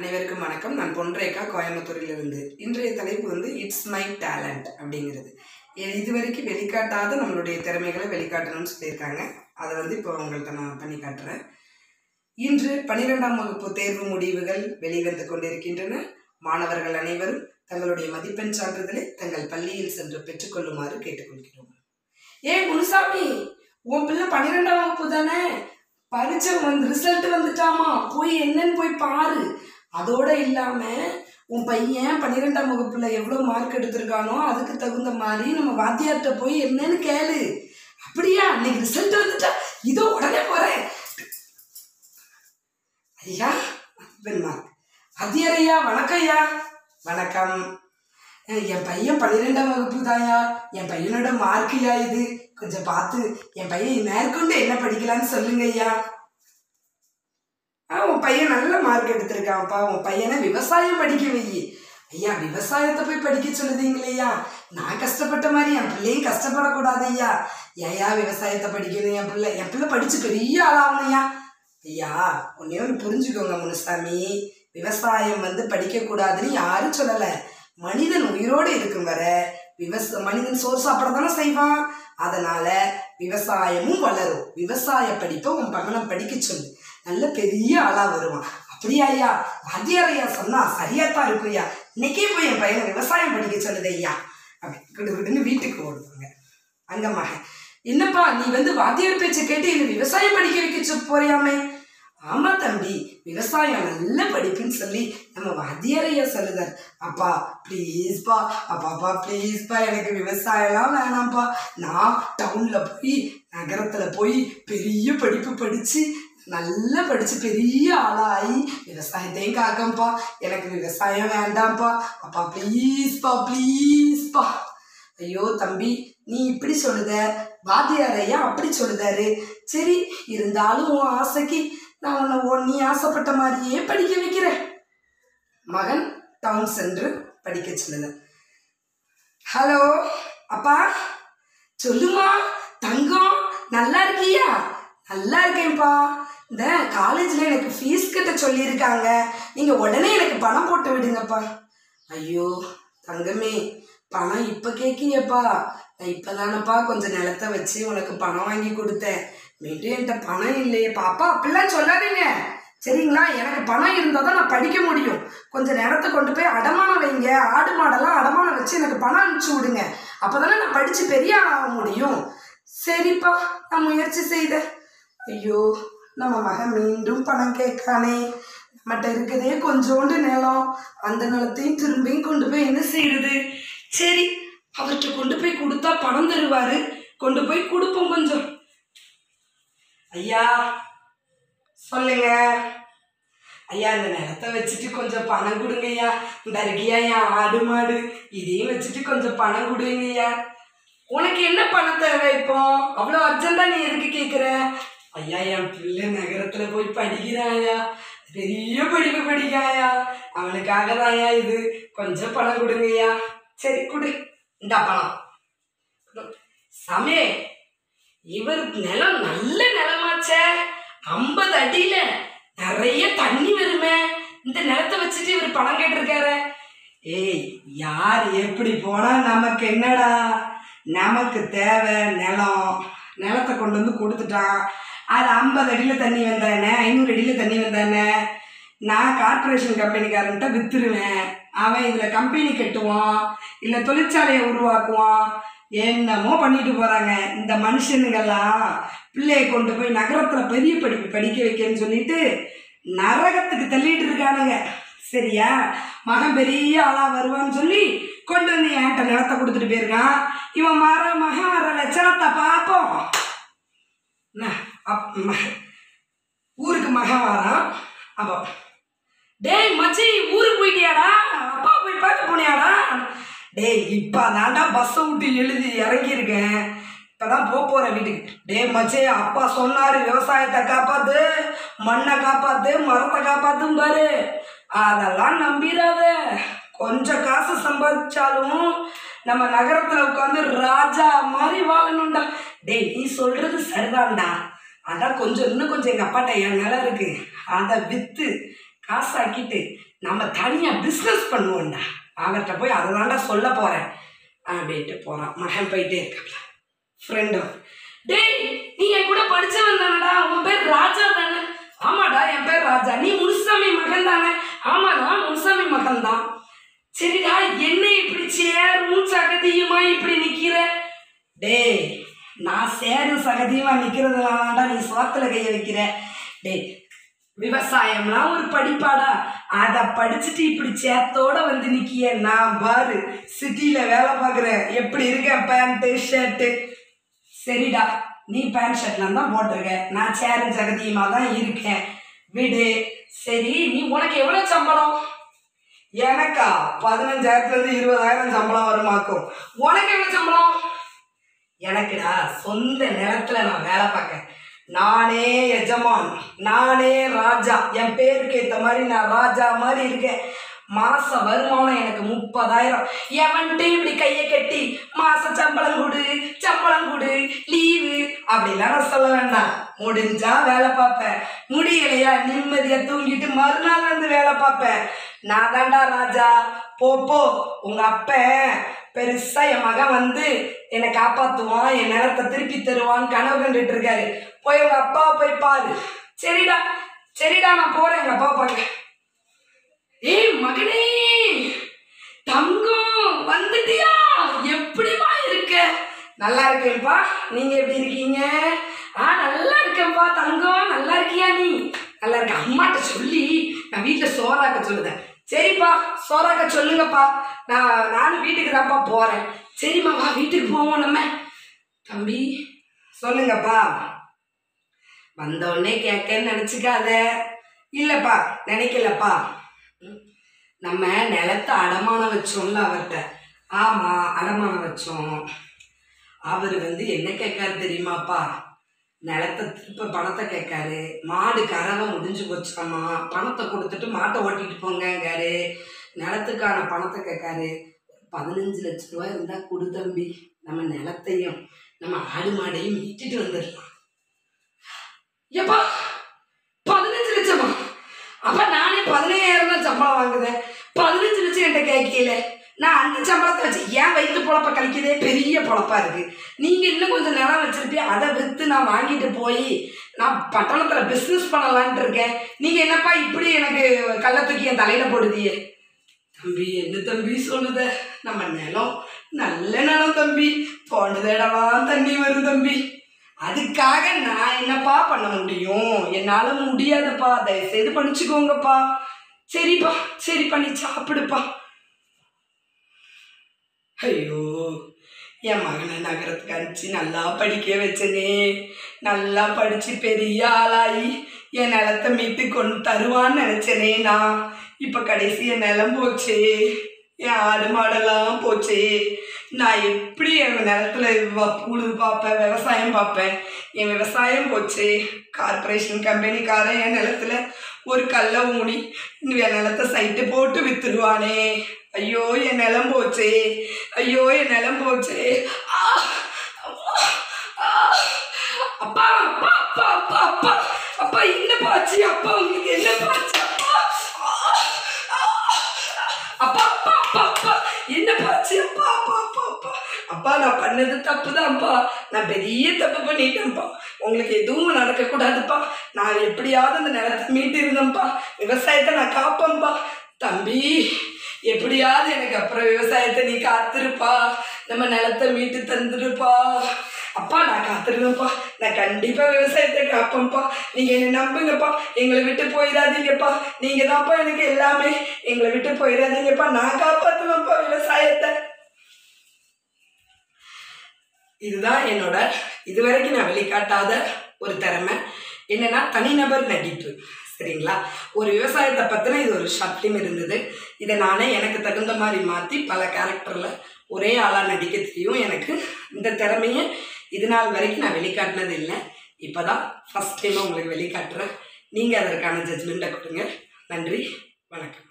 அனைவருக்கும் வணக்கம் நான் பொன்ரேகா கோயம்புத்தூரிலிருந்து இன்றைய தலைப்பு வந்து இட்ஸ் மை டேலண்ட் அப்படிங்கிறது இ- இதுவரைக்கும் வெளிக்காட்டாத நம்மளுடைய திறமைகளை வெளிக்காட்டணும்னு சொல்லியிருக்காங்க அதை வந்து இப்போ உங்கள்கிட்ட நான் பண்ணி காட்டுறேன் இன்று பன்னிரெண்டாம் வகுப்பு தேர்வு முடிவுகள் வெளிவந்து கொண்டிருக்கின்றன மாணவர்கள் அனைவரும் தங்களுடைய மதிப்பெண் சான்றிதழை தங்கள் பள்ளியில் சென்று பெற்றுக்கொள்ளுமாறு கேட்டுக்கொள்கிறோம் ஏ குருசாமி உன் பிள்ளை பன்னிரெண்டாம் வகுப்பு தானே பரீட்சை வந்து ரிசல்ட் வந்துட்டாமா போய் என்னன்னு போய் பாரு அதோட இல்லாம உன் பையன் பன்னிரெண்டாம் வகுப்புல எவ்வளவு மார்க் எடுத்திருக்கானோ அதுக்கு தகுந்த மாதிரி நம்ம வாத்தியார்கிட்ட போய் என்னன்னு கேளு அப்படியா இன்னைக்கு ரிசல்ட் வந்துட்டா இதோ உடனே போறேன் ஐயா ஹஸ்பண்ட் மார்க் வாத்தியார் ஐயா வணக்கம் ஐயா வணக்கம் அஹ் என் பையன் பன்னிரெண்டாம் வகுப்பு தாயா என் பையனோட மார்க்குயா இது கொஞ்சம் பார்த்து என் பையன் மேற்கொண்டு என்ன படிக்கலாம்னு சொல்லுங்க ஐயா ஆ உன் பையன் நல்ல மார்க் எடுத்திருக்கான்ப்பா உன் பையனை விவசாயம் படிக்க வை ஐயா விவசாயத்தை போய் படிக்க சொல்லுதீங்களேயா நான் கஷ்டப்பட்ட மாதிரி என் பிள்ளையும் கஷ்டப்படக்கூடாது ஐயா ஏயா விவசாயத்தை படிக்கணும் என் பிள்ளை என் பிள்ளை படிச்சு பெரிய ஆளாகணும்யா ஐயா ஒன்னே ஒன்று புரிஞ்சுக்கோங்க முனுசாமி விவசாயம் வந்து படிக்கக்கூடாதுன்னு யாரும் சொல்லலை மனிதன் உயிரோடு இருக்கும் வர விவச மனிதன் சோறு சாப்பிட தானே செய்வான் அதனால விவசாயமும் வளரும் விவசாய படிப்பை உன் மகனை படிக்க சொல்லு நல்ல பெரிய ஆளா வருவான் அப்படியா ஐயா வாத்தியார் ஐயா சொன்னா சரியாத்தான் இருக்கும் ஐயா இன்னைக்கே போய் என் பையனை விவசாயம் படிக்க சொல்லுது ஐயா அப்படி குடு குடுன்னு வீட்டுக்கு ஓடுவாங்க அங்க மகன் என்னப்பா நீ வந்து வாத்தியார் பேச்சை கேட்டு என்ன விவசாயம் படிக்க வைக்க சொ- போறியாமே ஆமா தம்பி விவசாயம் நல்ல படிப்புன்னு சொல்லி நம்ம வாத்தியார் ஐயா சொல்லுதார் அப்பா ப்ளீஸ்ப்பா அப்பாப்பா ப்ளீஸ்ப்பா எனக்கு விவசாயம்லாம் வேணாம்ப்பா நான் டவுனில் போய் நகரத்தில் போய் பெரிய படிப்பு படித்து நல்லா படித்து பெரிய ஆளாகி விவசாயத்தையும் காக்கம்பா எனக்கு விவசாயம் வேண்டாம்ப்பா அப்பா ப்ளீஸ்ப்பா ப்ளீஸ்ப்பா ஐயோ தம்பி நீ இப்படி சொல்லுத வாத்தியார் ஐயா அப்படி சொல்லுதாரு சரி இருந்தாலும் உன் ஆசைக்கு நான் உன்னை உன் நீ ஆசைப்பட்ட மாதிரியே படிக்க வைக்கிறேன் மகன் டவுன் சென்று படிக்க சொல்லுதேன் ஹலோ அப்பா சொல்லுமா தங்கம் நல்லா இருக்கியா நல்லா இருக்கேன்ப்பா இந்த காலேஜில் எனக்கு ஃபீஸ் கட்ட சொல்லியிருக்காங்க நீங்கள் உடனே எனக்கு பணம் போட்டு விடுங்கப்பா ஐயோ தங்கமே பணம் இப்போ கேட்கியப்பா நான் இப்போ தானப்பா கொஞ்சம் நிலத்த வச்சு உனக்கு பணம் வாங்கி கொடுத்தேன் மீண்டும் என்கிட்ட பணம் இல்லையேப்பா அப்பா அப்படிலாம் சொல்லாதீங்க சரிங்களா எனக்கு பணம் இருந்தால் தான் நான் படிக்க முடியும் கொஞ்சம் நேரத்தை கொண்டு போய் அடமானம் வைங்க ஆடு மாடெல்லாம் அடமானம் வச்சு எனக்கு பணம் அனுப்பிச்சி விடுங்க அப்போ தானே நான் படித்து பெரிய ஆள் ஆக முடியும் சரிப்பா நான் முயற்சி செய்தேன் ஐயோ நம்ம மகன் மீண்டும் பணம் கேட்கானே நம்மகிட்ட இருக்குதே கொஞ்சோண்டு நிலம் அந்த நிலத்தையும் திரும்பியும் கொண்டு போய் என்ன செய்யறது சரி அவர்கிட்ட கொண்டு போய் கொடுத்தா பணம் தருவாரு கொண்டு போய் கொடுப்போம் கொஞ்சம் ஐயா சொல்லுங்க ஐயா இந்த நிலத்தை வச்சுட்டு கொஞ்சம் பணம் கொடுங்க ஐயா இந்த இருக்கியா என் ஆடு மாடு இதையும் வச்சுட்டு கொஞ்சம் பணம் கொடுங்க ஐயா உனக்கு என்ன பணம் தேவை இப்போ அவ்வளோ அர்ஜென்ட்டா நீ எதுக்கு கேட்குற ஐயா என் பிள்ளை நகரத்துல போய் படிக்கிறாயா பெரிய படிப்பு படிக்காயா அவனுக்காக தான்யா இது கொஞ்சம் பணம் கொடுங்கய்யா சரி கொடு இந்த பணம் சமே இவர் நிலம் நல்ல நிலமாச்சே ஐம்பது அடியில நிறைய தண்ணி வருமே இந்த நிலத்தை வச்சுட்டு இவர் பணம் கேட்டிருக்காரு ஏய் யார் எப்படி போனா நமக்கு என்னடா நமக்கு தேவை நிலம் நிலத்தை கொண்டு வந்து கொடுத்துட்டான் அது ஐம்பது அடியில் தண்ணி வந்தானே ஐநூறு அடியில் தண்ணி வந்தானே நான் கார்ப்பரேஷன் கம்பெனிக்காரன்ட்ட வித்துருவேன் அவன் இதில் கம்பெனி கட்டுவான் இல்லை தொழிற்சாலையை உருவாக்குவான் என்னமோ பண்ணிட்டு போகிறாங்க இந்த மனுஷனுங்கெல்லாம் பிள்ளையை கொண்டு போய் நகரத்தில் பெரிய படிப்பு படிக்க வைக்கன்னு சொல்லிட்டு நரகத்துக்கு தள்ளிட்டு இருக்கானுங்க சரியா மகன் பெரிய ஆளாக வருவான்னு சொல்லி கொண்டு வந்து என்கிட்ட நிலத்தை கொடுத்துட்டு போயிருக்கான் இவன் மர மகன் வர லட்சணத்தை பார்ப்போம் என்ன, அப் ம- ஊருக்கு மகன் வரான் அப்போ டேய் மச்சி ஊருக்கு போயிட்டியாடா அப்பா போய் பார்க்க போனியாடா டேய் இப்போ தாண்டா பஸ்ஸை விட்டு எழுதி இறங்கியிருக்கேன் இப்போ தான் போக போகிறேன் வீட்டுக்கு டேய் மச்சி அப்பா சொன்னார் விவசாயத்தை காப்பாத்து மண்ணை காப்பாத்து மரத்தை காப்பாத்தும் பாரு அதெல்லாம் நம்பிடாத கொஞ்சம் காசு சம்பாதிச்சாலும் நம்ம நகரத்தில் உட்காந்து ராஜா மாதிரி வாழணும்டா டேய் நீ சொல்கிறது சரிதான்டா அதான் கொஞ்சம் இன்னும் கொஞ்சம் எங்கள் அப்பாட்ட என் நிலம் இருக்கு அதை விற்று காசாக்கிட்டு நம்ம தனியாக பிஸ்னஸ் பண்ணுவோம்டா அவர்கிட்ட போய் அதை தாண்டா சொல்ல போகிறேன் அப்படின்ட்டு போகிறான் மகன் போயிட்டே இருக்காப்ல ஃப்ரெண்டும் டேய் நீ என் கூட படிச்சவன் தானடா உன் பேர் ராஜா தானே ஆமாடா என் பேர் ராஜா நீ முனுசாமி மகன் தானே ஆமாடா முனுசாமி மகன் தான் சரிடா என்ன இப்படி சேரும் சகதியுமா இப்படி நிக்கிற டேய் நான் சேரும் சகதியுமா நிக்கிறதுனாலடா நீ சோத்துல கைய வைக்கிற டேய் விவசாயம்லாம் ஒரு படிப்பாடா அதை படிச்சுட்டு இப்படி சேத்தோட வந்து நிக்கிய நான் பாரு சிட்டியில வேலை பார்க்குறேன் எப்படி இருக்கேன் பேண்ட்டு ஷர்ட்டு சரிடா நீ பேண்ட் ஷர்ட்லாம் தான் போட்டிருக்க நான் சேரும் ஜெகதியுமா தான் இருக்கேன் விடு சரி நீ உனக்கு எவ்வளோ சம்பளம் எனக்கா பதினஞ்சாயிரத்துலேருந்து இருபதாயிரம் சம்பளம் வருமாக்கும் உனக்கு எவ்வளோ சம்பளம் எனக்குடா சொந்த நிலத்துல நான் வேலை பார்க்கேன் நானே எஜமான் நானே ராஜா என் பேருக்கு ஏற்ற மாதிரி நான் ராஜா மாதிரி இருக்கேன் மாச வருமானம் எனக்கு முப்பதாயிரம் எவன்ட்டு இப்படி கையை கட்டி மாச சம்பளம் கொடு சம்பளம் கொடு லீவு அப்படிலாம் நான் சொல்ல வேண்டாம் முடிஞ்சா வேலை பார்ப்பேன் முடியலையா நிம்மதியா தூங்கிட்டு மறுநாள் வந்து வேலை பார்ப்பேன் நான் தாண்டா ராஜா போ போ உங்க அப்பன் பெருசா என் மகன் வந்து என்னை காப்பாத்துவான் என் நிலத்தை திருப்பி தருவான்னு கனவு கண்டுட்டு இருக்காரு போய் உங்க அப்பாவை போய் பாரு சரிடா சரிடா நான் போறேன் எங்க அப்பா பாக்க ஏய் மகனே தங்கம் வந்துட்டியா எப்படிமா இருக்க நல்லா இருக்கேன்ப்பா நீங்க எப்படி இருக்கீங்க ஆ நல்லா இருக்கேன்ப்பா தங்கம் நல்லா இருக்கியா நீ நல்லா இருக்க அம்மாட்ட சொல்லி நான் வீட்டில் சோறாக்க சொல்லுதேன் சரிப்பா சோறாக்க சொல்லுங்கப்பா நான் நானும் வீட்டுக்கு தான்ப்பா போறேன் சரிம்மா வா வீட்டுக்கு போவோம் நம்ம தம்பி சொல்லுங்கப்பா வந்த உடனே கேட்கன்னு நினச்சிக்காத இல்லைப்பா நினைக்கலப்பா ம். நம்ம நிலத்தை அடமானம் வச்சோம்ல அவர்கிட்ட ஆமாம் அடமானம் வச்சோம் அவர் வந்து என்ன கேட்காரு தெரியுமாப்பா நிலத்தை திருப்ப பணத்தை கேட்காரு மாடு கறவை முடிஞ்சு போச்சாமா பணத்தை கொடுத்துட்டு மாட்டை ஓட்டிட்டு போங்கங்காரு நிலத்துக்கான பணத்தை கேட்காரு பதினஞ்சு லட்ச ரூபாய் இருந்தால் கொடு தம்பி நம்ம நிலத்தையும் நம்ம ஆடு மாடையும் மீட்டுட்டு வந்துடலாம் எப்பா பதினஞ்சு லட்சமா அப்ப நானே பதினையாயிரம் தான் சம்பளம் வாங்குதேன் பதினஞ்சு லட்சம் என்கிட்ட கேட்கல நான் அந்த சம்பளத்தை வச்சு ஏன் வயிற்று பொழப்ப கழிக்கதே பெரிய பொழப்பா இருக்கு நீங்க இன்னும் கொஞ்சம் நிலம் வச்சிருப்பீங்க அதை விற்று நான் வாங்கிட்டு போய் நான் பட்டணத்துல பிஸ்னஸ் பண்ணலான்ட்டு இருக்கேன் நீங்க என்னப்பா இப்படி எனக்கு கள்ள தூக்கி என் தலையில போடுதியே தம்பி என்ன தம்பி சொல்லுத நம்ம நிலம் நல்ல நிலம் தம்பி தோண்டுதடலாம் தண்ணி வரும் தம்பி அதுக்காக நான் என்னப்பா பண்ண முடியும் என்னால முடியாதுப்பா தயவுசெய்து பண்ணிச்சுக்கோங்கப்பா சரிப்பா சரிப்பா நீ சாப்பிடுப்பா ஐயோ என் மகனை நகரத்துக்கு அனுப்பிச்சு நல்லா படிக்க வச்சனே நல்லா படிச்சு பெரிய ஆளாகி என் நிலத்தை மீட்டு கொண்டு தருவான்னு நினச்சனே நான் இப்போ கடைசி என் நிலம் போச்சே என் ஆடு மாடெல்லாம் போச்சே நான் எப்படி என் நிலத்துல வ- உழுது பார்ப்பேன் விவசாயம் பார்ப்பேன் என் விவசாயம் போச்சு கார்ப்பரேஷன் கம்பெனிக்காரன் என் நிலத்துல ஒரு கல்லை ஊனி இன்னும் என் நிலத்தை சைட்டு போட்டு வித்துருவானே ஐயோ என் நிலம் போச்சே ஐயோ என் நிலம் போச்சே ஆ! அம்மா! ஆ! அப்பா அப்பா அப்பா அப்பா அப்பா அப்பா என்ன பாச்சு அப்பா உங்களுக்கு என்ன பாச்சு அப்பா ஆ! ஆ! அப்பா அப்பா அப்பா அப்பா என்ன பாச்சு அப்பா அப்பா அப்பா அப்பா அப்பா நான் பண்ணது தப்புதான்ப்பா நான் பெரிய தப்பு பண்ணிட்டேன்ப்பா உங்களுக்கு எதுவும் நடக்கக்கூடாதுப்பா நான் எப்படியாவது அந்த நிலத்தை மீட்டு இருந்தேன்ப்பா விவசாயத்தை நான் காப்பேன்ப்பா தம்பி எப்படியாவது எனக்கு அப்புறம் விவசாயத்தை நீ காத்திருப்பா நம்ம நிலத்தை மீட்டு தந்துருப்பா அப்பா நான் காத்திருந்தேன்ப்பா நான் கண்டிப்பா விவசாயத்தை காப்பேன்ப்பா நீங்க என்ன நம்புங்கப்பா எங்களை விட்டு போயிடாதீங்கப்பா நீங்க தான்ப்பா எனக்கு எல்லாமே எங்களை விட்டு போயிடாதீங்கப்பா நான் காப்பாத்துவேன்ப்பா விவசாயத்தை இதுதான் என்னோட இதுவரைக்கும் நான் வெளிக்காட்டாத ஒரு திறமை என்னன்னா தனிநபர் நடிப்பு சரிங்களா ஒரு விவசாயத்தை பற்றின இது ஒரு ஷார்ட் ஃபிலிம் இருந்தது இதை நானே எனக்கு தகுந்த மாதிரி மாற்றி பல கேரக்டரில் ஒரே ஆளாக நடிக்க தெரியும் எனக்கு இந்த திறமையை இது நாள் வரைக்கும் நான் வெளிக்காட்டினது இல்லை இப்போ தான் ஃபஸ்ட் டைம் உங்களுக்கு வெளிக்காட்டுறேன் நீங்கள் அதற்கான ஜட்ஜ்மெண்ட்டை கொடுங்க நன்றி வணக்கம்